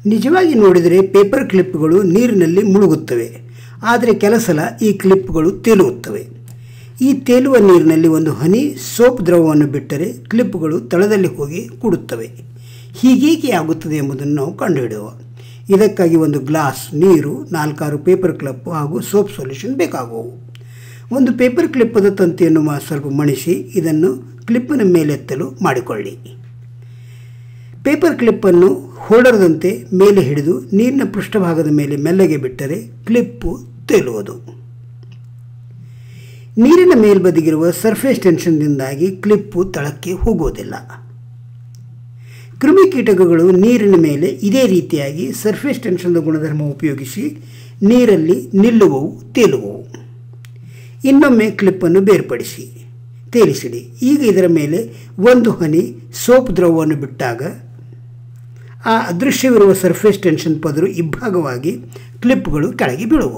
ನಿಜವಾಗಿ ನೋಡಿದರೆ ಪೇಪರ್ ಕ್ಲಿಪ್ಗಳು ನೀರಿನಲ್ಲಿ ಮುಳುಗುತ್ತವೆ ಆದರೆ ಕೆಲ ಸಲ ಈ ಕ್ಲಿಪ್ಗಳು ತೇಲುತ್ತವೆ ಈ ತೇಲುವ ನೀರಿನಲ್ಲಿ ಒಂದು ಹನಿ ಸೋಪ್ ದ್ರವವನ್ನು ಬಿಟ್ಟರೆ ಕ್ಲಿಪ್ಗಳು ತಳದಲ್ಲಿ ಹೋಗಿ ಕೂಡುತ್ತವೆ ಹೀಗೇಕೆ ಆಗುತ್ತದೆ ಎಂಬುದನ್ನು ನಾವು ಕಂಡುಹಿಡಿಯುವ ಇದಕ್ಕಾಗಿ ಒಂದು ಗ್ಲಾಸ್ ನೀರು ನಾಲ್ಕಾರು ಪೇಪರ್ ಕ್ಲಿಪ್ ಹಾಗೂ ಸೋಪ್ ಸೊಲ್ಯೂಷನ್ ಬೇಕಾಗುವು ಒಂದು ಪೇಪರ್ ಕ್ಲಿಪ್ಪದ ತಂತಿಯನ್ನು ಮ- ಸ್ವಲ್ಪ ಮಣಿಸಿ ಇದನ್ನು ಕ್ಲಿಪ್ಪಿನ ಮೇಲೆತ್ತಲು ಮಾಡಿಕೊಳ್ಳಿ ಪೇಪರ್ ಕ್ಲಿಪ್ಪನ್ನು ಹೋಲ್ಡರ್ದಂತೆ ಮೇಲೆ ಹಿಡಿದು ನೀರಿನ ಪೃಷ್ಠಭಾಗದ ಮೇಲೆ ಮೆಲ್ಲಗೆ ಬಿಟ್ಟರೆ ಕ್ಲಿಪ್ಪು ತೇಲುವುದು ನೀರಿನ ಮೇಲ್ಬದಿಗಿರುವ ಸರ್ಫೇಸ್ ಟೆನ್ಷನ್ನಿಂದಾಗಿ ಕ್ಲಿಪ್ಪು ತಳಕ್ಕೆ ಹೋಗುವುದಿಲ್ಲ ಕ್ರಿಮಿಕೀಟಕಗಳು ನೀರಿನ ಮೇಲೆ ಇದೇ ರೀತಿಯಾಗಿ ಸರ್ಫೇಸ್ ಟೆನ್ಷನ್ದ ಗುಣಧರ್ಮ ಉಪಯೋಗಿಸಿ ನೀರಲ್ಲಿ ನಿಲ್ಲುವವು ತೇಲುವವು ಇನ್ನೊಮ್ಮೆ ಕ್ಲಿಪ್ಪನ್ನು ಬೇರ್ಪಡಿಸಿ ತೇಲಿಸಿಡಿ ಈಗ ಇದರ ಮೇಲೆ ಒಂದು ಹನಿ ಸೋಪ್ ದ್ರವವನ್ನು ಬಿಟ್ಟಾಗ ಆ ಅದೃಶ್ಯವಿರುವ ಸರ್ಫೇಸ್ ಟೆನ್ಷನ್ ಪದರು ಇಬ್ಬಾಗವಾಗಿ ಕ್ಲಿಪ್ಗಳು ಕೆಳಗೆ ಬೀಳುವವು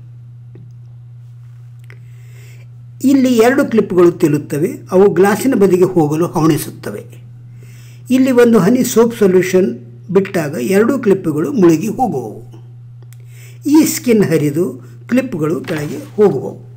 ಇಲ್ಲಿ ಎರಡು ಕ್ಲಿಪ್ಗಳು ತೇಲುತ್ತವೆ ಅವು ಗ್ಲಾಸಿನ ಬದಿಗೆ ಹೋಗಲು ಹವಣಿಸುತ್ತವೆ ಇಲ್ಲಿ ಒಂದು ಹನಿ ಸೋಪ್ ಸೊಲ್ಯೂಷನ್ ಬಿಟ್ಟಾಗ ಎರಡೂ ಕ್ಲಿಪ್ಪುಗಳು ಮುಳುಗಿ ಹೋಗುವವು ಈ ಸ್ಕಿನ್ ಹರಿದು ಕ್ಲಿಪ್ಗಳು ಕೆಳಗೆ ಹೋಗುವವು